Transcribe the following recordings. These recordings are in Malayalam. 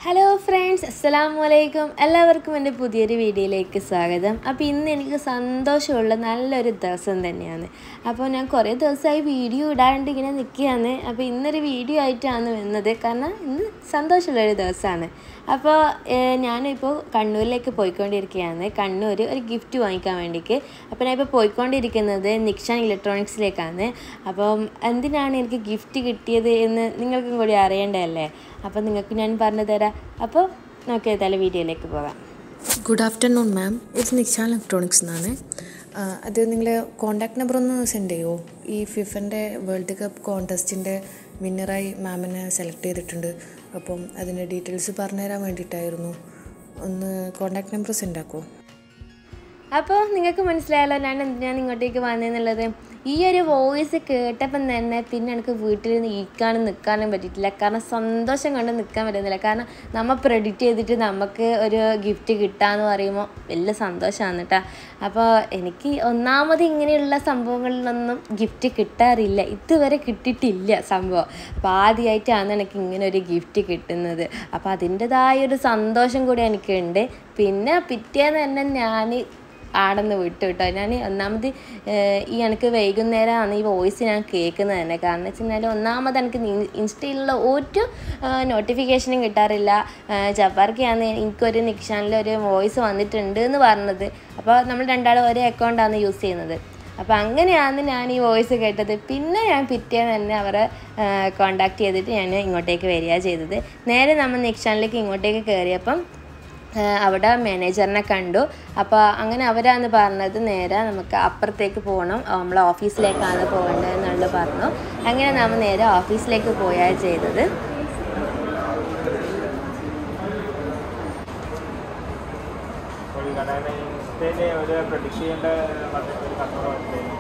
ഹലോ ഫ്രണ്ട്സ് അസ്സലാമു അലൈക്കും എല്ലാവർക്കും എൻ്റെ പുതിയൊരു വീഡിയോയിലേക്ക് സ്വാഗതം അപ്പോൾ ഇന്ന് എനിക്ക് സന്തോഷമുള്ള നല്ലൊരു ദിവസം തന്നെയാണ് അപ്പോൾ ഞാൻ കുറേ ദിവസമായി വീഡിയോ ഇടാണ്ട് ഇങ്ങനെ നിൽക്കുകയാണ് അപ്പോൾ ഇന്നൊരു വീഡിയോ ആയിട്ടാണ് വന്നത് കാരണം ഇന്ന് സന്തോഷമുള്ളൊരു ദിവസമാണ് അപ്പോൾ ഏഹ്, ഞാനിപ്പോൾ കണ്ണൂരിലേക്ക് പോയിക്കൊണ്ടിരിക്കുകയാണ് കണ്ണൂർ ഒരു ഗിഫ്റ്റ് വാങ്ങിക്കാൻ വേണ്ടിയിട്ട് അപ്പോൾ ഞാൻ ഇപ്പോൾ പോയിക്കൊണ്ടിരിക്കുന്നത് നിക്ഷാൻ ഇലക്ട്രോണിക്സിലേക്കാണ് അപ്പം എന്തിനാണ് എനിക്ക് ഗിഫ്റ്റ് കിട്ടിയത് എന്ന് നിങ്ങൾക്കും കൂടി അറിയേണ്ടതല്ലേ അപ്പോൾ നിങ്ങൾക്ക് ഞാൻ പറഞ്ഞു തരാം അപ്പോൾ നമുക്ക് ഏതായാലും വീഡിയോയിലേക്ക് പോകാം ഗുഡ് ആഫ്റ്റർനൂൺ മാം ഇത് നിക്ഷാൻ ഇലക്ട്രോണിക്സ് എന്നാണ് ആ, അത് നിങ്ങൾ കോണ്ടാക്ട് നമ്പർ ഒന്ന് സെൻഡ് ചെയ്യുമോ ഈ ഫിഫൻ്റെ വേൾഡ് കപ്പ് കോൺടെസ്റ്റിൻ്റെ വിന്നറായി മാമിനെ സെലക്ട് ചെയ്തിട്ടുണ്ട് അപ്പം അതിൻ്റെ ഡീറ്റെയിൽസ് പറഞ്ഞുതരാൻ വേണ്ടിയിട്ടായിരുന്നു ഒന്ന് കോണ്ടാക്ട് നമ്പർ സെൻഡ് ആക്കുമോ അപ്പോൾ നിങ്ങൾക്ക് മനസ്സിലായല്ലോ ഞാൻ എന്തിനാണ് ഇങ്ങോട്ടേക്ക് വന്നതെന്നുള്ളത് ഈ ഒരു വോയിസ് കേട്ടപ്പം തന്നെ പിന്നെ എനിക്ക് വീട്ടിൽ നിന്ന് ഇരിക്കാനും നിൽക്കാനും പറ്റിയിട്ടില്ല കാരണം സന്തോഷം കൊണ്ട് നിൽക്കാൻ പറ്റുന്നില്ല കാരണം നമ്മൾ പ്രെഡിക്റ്റ് ചെയ്തിട്ട് നമുക്ക് ഒരു ഗിഫ്റ്റ് കിട്ടാന്ന് പറയുമ്പോൾ വലിയ സന്തോഷമാണ് കേട്ടോ അപ്പോൾ എനിക്ക് ഒന്നാമത് ഇങ്ങനെയുള്ള സംഭവങ്ങളിലൊന്നും ഗിഫ്റ്റ് കിട്ടാറില്ല ഇതുവരെ കിട്ടിയിട്ടില്ല സംഭവം അപ്പോൾ ആദ്യമായിട്ടാണ് എനിക്ക് ഇങ്ങനെ ഒരു ഗിഫ്റ്റ് കിട്ടുന്നത് അപ്പോൾ അതിൻ്റെതായ ഒരു സന്തോഷം കൂടി എനിക്കുണ്ട് പിന്നെ പിറ്റേന്ന് തന്നെ ഞാൻ ആടെന്ന് വിട്ടു കേട്ടോ ഞാൻ ഒന്നാമത് ഏഹ്, ഈ എനിക്ക് വൈകുന്നേരമാണ് ഈ വോയിസ് ഞാൻ കേൾക്കുന്നത് തന്നെ കാരണം വെച്ച് കഴിഞ്ഞാൽ ഒന്നാമത് എനിക്ക് ഇൻ- ഇൻസ്റ്റയിലുള്ള ഒരു നോട്ടിഫിക്കേഷനും കിട്ടാറില്ല ഏഹ്, ജബ്ബാർക്കാണ് എനിക്കൊരു നിക്ഷാനിൽ ഒരു വോയിസ് വന്നിട്ടുണ്ട് എന്ന് പറഞ്ഞത് അപ്പോൾ നമ്മൾ രണ്ടാളും ഒരേ അക്കൗണ്ടാണ് യൂസ് ചെയ്യുന്നത് അപ്പോൾ അങ്ങനെയാണ് ഞാൻ ഈ വോയിസ് കേട്ടത് പിന്നെ ഞാൻ പിറ്റേന്ന് തന്നെ അവരെ കോണ്ടാക്ട് ചെയ്തിട്ട് ഞാൻ ഇങ്ങോട്ടേക്ക് വരിക ചെയ്തത് നേരെ നമ്മൾ നിക്ഷാനിലേക്ക് ഇങ്ങോട്ടേക്ക് കയറിയപ്പം ആഹ് അവിടെ മാനേജറിനെ കണ്ടു അപ്പോൾ അങ്ങനെ അവരാണ് പറഞ്ഞത് നേരെ നമുക്ക് അപ്പുറത്തേക്ക് പോകണം നമ്മളെ ഓഫീസിലേക്കാണ് പോകേണ്ടത് എന്നുള്ളത് പറഞ്ഞു അങ്ങനെ നമ്മൾ നേരെ ഓഫീസിലേക്ക് പോയാണ് ചെയ്തത് ഒരു കടയുടെ ഇൻസ്റ്റയില് ഒരു പ്രൊഡിക്ട് ചെയ്യേണ്ട പറഞ്ഞിട്ട് ഒരു കസ്റ്റമർ വന്നിട്ടുണ്ടായിരുന്നു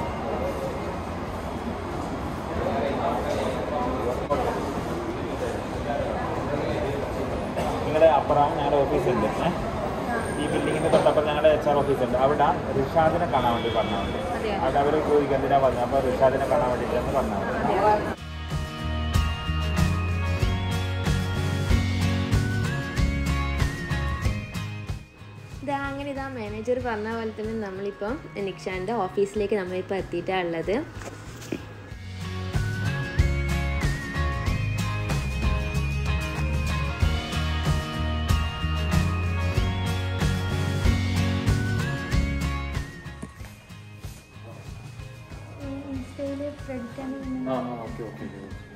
നിങ്ങളുടെ അപ്പുറം ഞങ്ങളുടെ ഓഫീസ് ഉണ്ട് ഏ? ഈ ബിൽഡിങ്ങിന്റെ തൊട്ടപ്പുറം ഞങ്ങളുടെ എച്ച് ആർ ഓഫീസ് ഉണ്ട് അവിടെ റിഷാദിനെ കാണാൻ വേണ്ടി പറഞ്ഞാൽ മതി അവിടെ അവർ ചോദിക്കുക എന്തിനാ പറഞ്ഞു അപ്പോൾ റിഷാദിനെ കാണാൻ വേണ്ടിയിട്ടാണ് പറഞ്ഞാൽ മതി ഇതാ അങ്ങനെ ഇതാ മാനേജർ പറഞ്ഞ പോലെ തന്നെ നമ്മളിപ്പം നിക്ഷാൻ്റെ ഓഫീസിലേക്ക് നമ്മളിപ്പോൾ എത്തിയിട്ടാണ് ഉള്ളത് ആ ഓക്കെ ഓക്കെ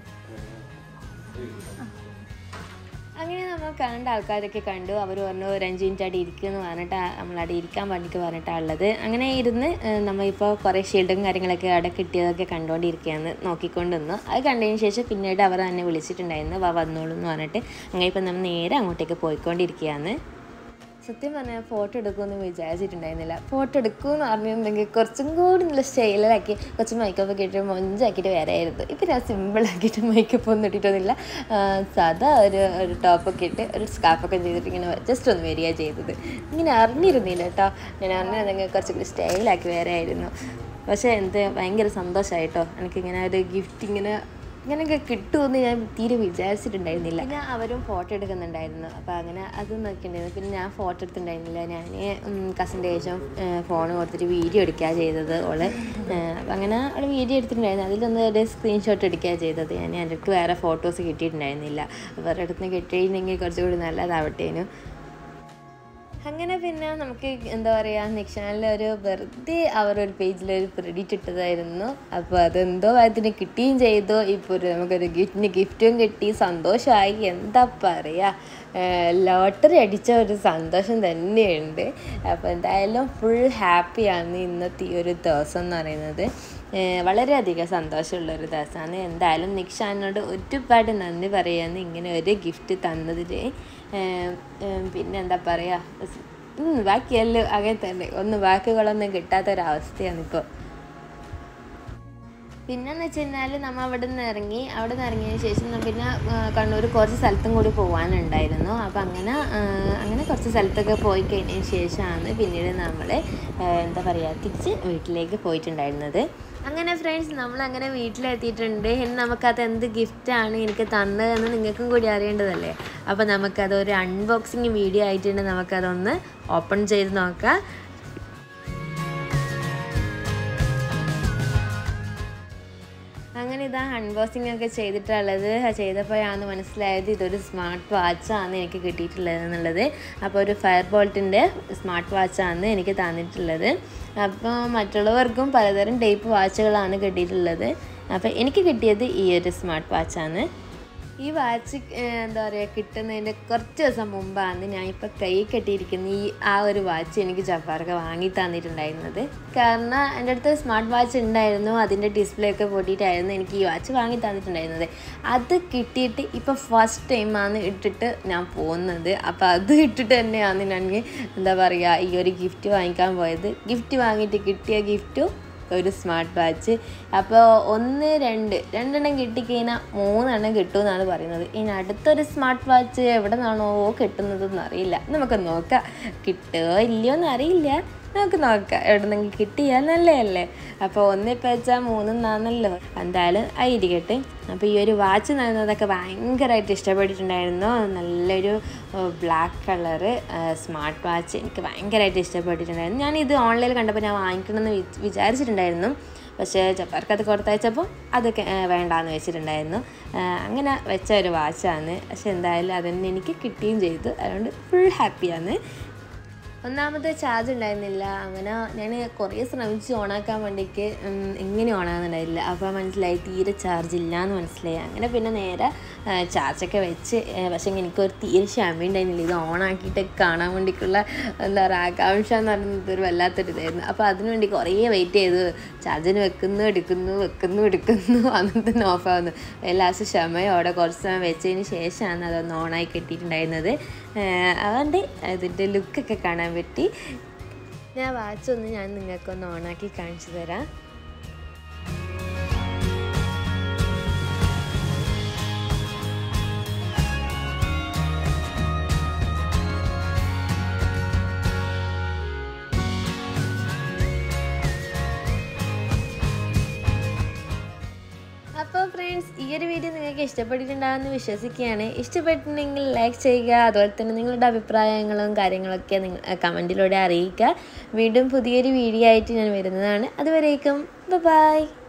അങ്ങനെ നമ്മൾ കണ്ട ആൾക്കാരൊക്കെ കണ്ടു അവർ പറഞ്ഞു ഒരു അഞ്ച് മിനിറ്റ് അവിടെ ഇരിക്കുമെന്ന് പറഞ്ഞിട്ട് നമ്മളവിടെ ഇരിക്കാൻ വേണ്ടിയിട്ട് പറഞ്ഞിട്ടാണ് ഉള്ളത് അങ്ങനെ ഇരുന്ന് ഏഹ്, നമ്മളിപ്പോൾ കുറേ ഷീൽഡും കാര്യങ്ങളൊക്കെ അവിടെ കിട്ടിയതൊക്കെ കണ്ടുകൊണ്ടിരിക്കുകയാണ് നോക്കിക്കൊണ്ട് നിന്നു അത് കണ്ടതിന് ശേഷം പിന്നീട് അവർ എന്നെ വിളിച്ചിട്ടുണ്ടായിരുന്നു വാ വന്നോളൂ എന്ന് പറഞ്ഞിട്ട് അങ്ങനെ ഇപ്പം നമ്മൾ നേരെ അങ്ങോട്ടേക്ക് പോയിക്കൊണ്ടിരിക്കുകയാണ് സത്യം പറഞ്ഞാൽ ഫോട്ടോ എടുക്കുമെന്ന് വിചാരിച്ചിട്ടുണ്ടായിരുന്നില്ല ഫോട്ടോ എടുക്കുമെന്ന് പറഞ്ഞിട്ടുണ്ടെങ്കിൽ കുറച്ചും കൂടി നല്ല സ്റ്റൈലാക്കി കുറച്ച് മേക്കപ്പ് ഒക്കെ ഇട്ട് മൊഞ്ചാക്കിയിട്ട് വരായിരുന്നു ഇപ്പം ഞാൻ സിമ്പിളാക്കിയിട്ട് മേക്കപ്പ് ഒന്നും ഇട്ടിട്ടൊന്നുമില്ല ആ, സാധാ ഒരു ഒരു ടോപ്പൊക്കെ ഇട്ട് ഒരു സ്കാർഫൊക്കെ ചെയ്തിട്ട് ഇങ്ങനെ ജസ്റ്റ് ഒന്ന് വരിക ചെയ്തത് ഇങ്ങനെ അറിഞ്ഞിരുന്നില്ല കേട്ടോ ഞാൻ അറിഞ്ഞിരുന്നെങ്കിൽ കുറച്ചും കൂടി സ്റ്റൈലാക്കി വരായിരുന്നു പക്ഷേ എന്ത് ഭയങ്കര സന്തോഷമായിട്ടോ എനിക്കിങ്ങനെ ഒരു ഗിഫ്റ്റ് ഇങ്ങനെ ഇങ്ങനെയൊക്കെ കിട്ടുമെന്ന് ഞാൻ തീരെ വിചാരിച്ചിട്ടുണ്ടായിരുന്നില്ല പിന്നെ അവരും ഫോട്ടോ എടുക്കുന്നുണ്ടായിരുന്നു അപ്പോൾ അങ്ങനെ അത് നോക്കിയിട്ടുണ്ടായിരുന്നു പിന്നെ ഞാൻ ഫോട്ടോ എടുത്തിട്ടുണ്ടായിരുന്നില്ല ഞാൻ കസിൻ്റെ ശേഷം ഫോൺ കൊടുത്തിട്ട് വീഡിയോ എടുക്കുക ചെയ്തത് ഓള് അപ്പം അങ്ങനെ അവൾ വീഡിയോ എടുത്തിട്ടുണ്ടായിരുന്നു അതിലൊന്ന് ഒരു സ്ക്രീൻഷോട്ട് എടുക്കുക ചെയ്തത് ഞാൻ എൻ്റെ അടുത്ത് വേറെ ഫോട്ടോസ് കിട്ടിയിട്ടുണ്ടായിരുന്നില്ല അവരുടെ അടുത്ത് നിന്ന് കിട്ടിയിട്ടുണ്ടെങ്കിൽ കുറച്ചുകൂടി നല്ലതാവട്ടേനു അങ്ങനെ പിന്നെ നമുക്ക് എന്താ പറയുക നിക്ഷാനിൽ ഒരു വെറുതെ അവർ ഒരു പേജിൽ ഒരു ക്രെഡിറ്റ് ഇട്ടതായിരുന്നു അപ്പോൾ അതെന്തോ അതിന് കിട്ടുകയും ചെയ്തു ഇപ്പോൾ ഒരു നമുക്കൊരു ഗിഫ്റ്റിന് ഗിഫ്റ്റും കിട്ടി സന്തോഷമായി എന്താ പറയുക ലോട്ടറി അടിച്ച ഒരു സന്തോഷം തന്നെയുണ്ട് അപ്പോൾ എന്തായാലും ഫുൾ ഹാപ്പിയാണ് ഇന്നത്തെ ഈ ഒരു ദിവസം എന്ന് പറയുന്നത് ഏഹ് വളരെയധികം സന്തോഷമുള്ള ഒരു ദിവസമാണ് എന്തായാലും നിക്ഷാനോട് ഒരുപാട് നന്ദി പറയാന്ന് ഇങ്ങനെ ഒരു ഗിഫ്റ്റ് തന്നതിൽ ഏഹ് ഏഹ് പിന്നെ എന്താ പറയുക ഉം, ബാക്കിയെല്ലാം അങ്ങനെ തന്നെ ഒന്നും വാക്കുകളൊന്നും കിട്ടാത്തൊരവസ്ഥയാണ് ഇപ്പോൾ പിന്നെന്ന് വെച്ച് കഴിഞ്ഞാൽ നമ്മൾ അവിടെ നിന്ന് ഇറങ്ങി അവിടെ നിന്ന് ഇറങ്ങിയതിന് ശേഷം ന- പിന്നെ ആ, കണ്ണൂർ കുറച്ച് സ്ഥലത്തും കൂടി പോകാനുണ്ടായിരുന്നു അപ്പം അങ്ങനെ ആ, അങ്ങനെ കുറച്ച് സ്ഥലത്തൊക്കെ പോയി കഴിഞ്ഞതിന് ശേഷമാണ് പിന്നീട് നമ്മൾ എന്താ പറയുക തിരിച്ച് വീട്ടിലേക്ക് പോയിട്ടുണ്ടായിരുന്നത് അങ്ങനെ ഫ്രണ്ട്സ് നമ്മൾ അങ്ങനെ വീട്ടിലെത്തിയിട്ടുണ്ട് ഇനി നമുക്കത് എന്ത് ഗിഫ്റ്റാണ് എനിക്ക് തന്നതെന്ന് നിങ്ങൾക്കും കൂടി അറിയേണ്ടതല്ലേ അപ്പോൾ നമുക്കത് ഒരു അൺബോക്സിങ് വീഡിയോ ആയിട്ടുണ്ട് നമുക്കതൊന്ന് ഓപ്പൺ ചെയ്ത് നോക്കാം അങ്ങനെ ഇതാ അൺബോക്സിംഗ് ഒക്കെ ചെയ്തിട്ടുള്ളത് ചെയ്തപ്പോഴാണ് മനസ്സിലായത് ഇതൊരു സ്മാർട്ട് വാച്ചാണ് എനിക്ക് കിട്ടിയിട്ടുള്ളത് എന്നുള്ളത് അപ്പോൾ ഒരു ഫയർ ബോൾട്ടിൻ്റെ സ്മാർട്ട് വാച്ചാണ് എനിക്ക് തന്നിട്ടുള്ളത് അപ്പോൾ മറ്റുള്ളവർക്കും പലതരം ടൈപ്പ് വാച്ചുകളാണ് കിട്ടിയിട്ടുള്ളത് അപ്പോൾ എനിക്ക് കിട്ടിയത് ഈ ഒരു സ്മാർട്ട് വാച്ചാണ് ഈ വാച്ച് ഏഹ്, എന്താ പറയുക കിട്ടുന്നതിൻ്റെ കുറച്ച് ദിവസം മുമ്പാണ് ഞാൻ ഇപ്പോൾ കൈ കെട്ടിയിരിക്കുന്ന ഈ ആ ഒരു വാച്ച് എനിക്ക് ജബ്ബാർക്ക് വാങ്ങി തന്നിട്ടുണ്ടായിരുന്നത് കാരണം എൻ്റെ അടുത്ത് സ്മാർട്ട് വാച്ച് ഉണ്ടായിരുന്നു അതിൻ്റെ ഡിസ്പ്ലേ ഒക്കെ പൊട്ടിയിട്ടായിരുന്നു എനിക്ക് ഈ വാച്ച് വാങ്ങി തന്നിട്ടുണ്ടായിരുന്നത് അത് കിട്ടിയിട്ട് ഇപ്പോൾ ഫസ്റ്റ് ടൈമാണ് ഇട്ടിട്ട് ഞാൻ പോകുന്നത് അപ്പോൾ അത് ഇട്ടിട്ട് തന്നെയാണ് ഞാൻ എന്താ പറയുക ഈ ഒരു ഗിഫ്റ്റ് വാങ്ങിക്കാൻ പോയത് ഗിഫ്റ്റ് വാങ്ങിയിട്ട് കിട്ടിയ ഗിഫ്റ്റും ഒരു സ്മാർട്ട് വാച്ച് അപ്പോൾ ഒന്ന് രണ്ട് രണ്ടെണ്ണം കിട്ടിക്കഴിഞ്ഞാൽ മൂന്നെണ്ണം കിട്ടുമെന്നാണ് പറയുന്നത് ഇനി അടുത്തൊരു സ്മാർട്ട് വാച്ച് എവിടെ നിന്നാണോ കിട്ടുന്നതെന്ന് അറിയില്ല നമുക്ക് നോക്കാം കിട്ടുമോ ഇല്ലയോ എന്ന് അറിയില്ല നമുക്ക് നോക്കാം എവിടെ നിന്നെങ്കിൽ കിട്ടിയാൽ നല്ലതല്ലേ അപ്പോൾ ഒന്നിപ്പോൾ വെച്ചാൽ മൂന്നെന്നാണല്ലോ എന്തായാലും ആയിരിക്കട്ടെ അപ്പോൾ ഈ ഒരു വാച്ച് നൽകുന്നതൊക്കെ ഭയങ്കരമായിട്ട് ഇഷ്ടപ്പെട്ടിട്ടുണ്ടായിരുന്നു നല്ലൊരു ബ്ലാക്ക് കളറ് സ്മാർട്ട് വാച്ച് എനിക്ക് ഭയങ്കരമായിട്ട് ഇഷ്ടപ്പെട്ടിട്ടുണ്ടായിരുന്നു ഞാൻ ഇത് ഓൺലൈനിൽ കണ്ടപ്പോൾ ഞാൻ വാങ്ങിക്കണമെന്ന് വിച്- വിചാരിച്ചിട്ടുണ്ടായിരുന്നു പക്ഷേ ജപ്പാർക്ക് അത് കൊടുത്തയച്ചപ്പോൾ അതൊക്കെ ആ, വേണ്ടാന്ന് വെച്ചിട്ടുണ്ടായിരുന്നു ആ, അങ്ങനെ വെച്ച ഒരു വാച്ചാണ് പക്ഷെ എന്തായാലും അതെന്നെ എനിക്ക് കിട്ടുകയും ചെയ്തു അതുകൊണ്ട് ഫുൾ ഹാപ്പിയാണ് ഒന്നാമത്തെ ചാർജ് ഉണ്ടായിരുന്നില്ല അങ്ങനെ ഞാൻ കുറേ ശ്രമിച്ച് ഓണാക്കാൻ വേണ്ടിക്ക് ഉം, എങ്ങനെ ഓണാകുന്നുണ്ടായില്ല അപ്പോൾ മനസ്സിലായി തീരെ ചാർജ് ഇല്ല എന്ന് മനസ്സിലായി അങ്ങനെ പിന്നെ നേരെ ആ, ചാർജൊക്കെ വെച്ച് ആ, പക്ഷേ എനിക്കൊരു തീരെ ക്ഷമ ഉണ്ടായിരുന്നില്ല ഇത് ഓണാക്കിയിട്ട് കാണാൻ വേണ്ടിക്കുള്ള എന്താ പറയുക ആകാംക്ഷ എന്ന് പറയുന്നത് ഒരു വല്ലാത്തൊരു ഇതായിരുന്നു അപ്പോൾ അതിനു വേണ്ടി കുറേ വെയിറ്റ് ചെയ്തു ചാർജിന് വെക്കുന്നു എടുക്കുന്നു വെക്കുന്നു എടുക്കുന്നു അന്ന് തന്നെ ഓഫാകുന്നു ലാസ്റ്റ് ക്ഷമയോടെ കുറച്ച് സമയം വെച്ചതിന് ശേഷമാണ് അതൊന്ന് ഓണായി കിട്ടിയിട്ടുണ്ടായിരുന്നത് ഏഹ് അതുകൊണ്ട് അതിൻ്റെ ലുക്കൊക്കെ കാണാൻ പറ്റി ഞാൻ വാച്ച് ഒന്ന് ഞാൻ നിങ്ങൾക്കൊന്ന് ഓണാക്കി കാണിച്ചു തരാം അപ്പോൾ ഫ്രണ്ട്സ് ഈ ഒരു വീഡിയോ നിങ്ങൾക്ക് ഇഷ്ടപ്പെട്ടിട്ടുണ്ടാകുമെന്ന് വിശ്വസിക്കുകയാണ് ഇഷ്ടപ്പെട്ടിട്ടുണ്ടെങ്കിൽ ലൈക്ക് ചെയ്യുക അതുപോലെ തന്നെ നിങ്ങളുടെ അഭിപ്രായങ്ങളും കാര്യങ്ങളൊക്കെ നിങ്ങൾ കമൻറ്റിലൂടെ അറിയിക്കുക വീണ്ടും പുതിയൊരു വീഡിയോ ആയിട്ട് ഞാൻ വരുന്നതാണ് അതുവരേക്കും ബൈ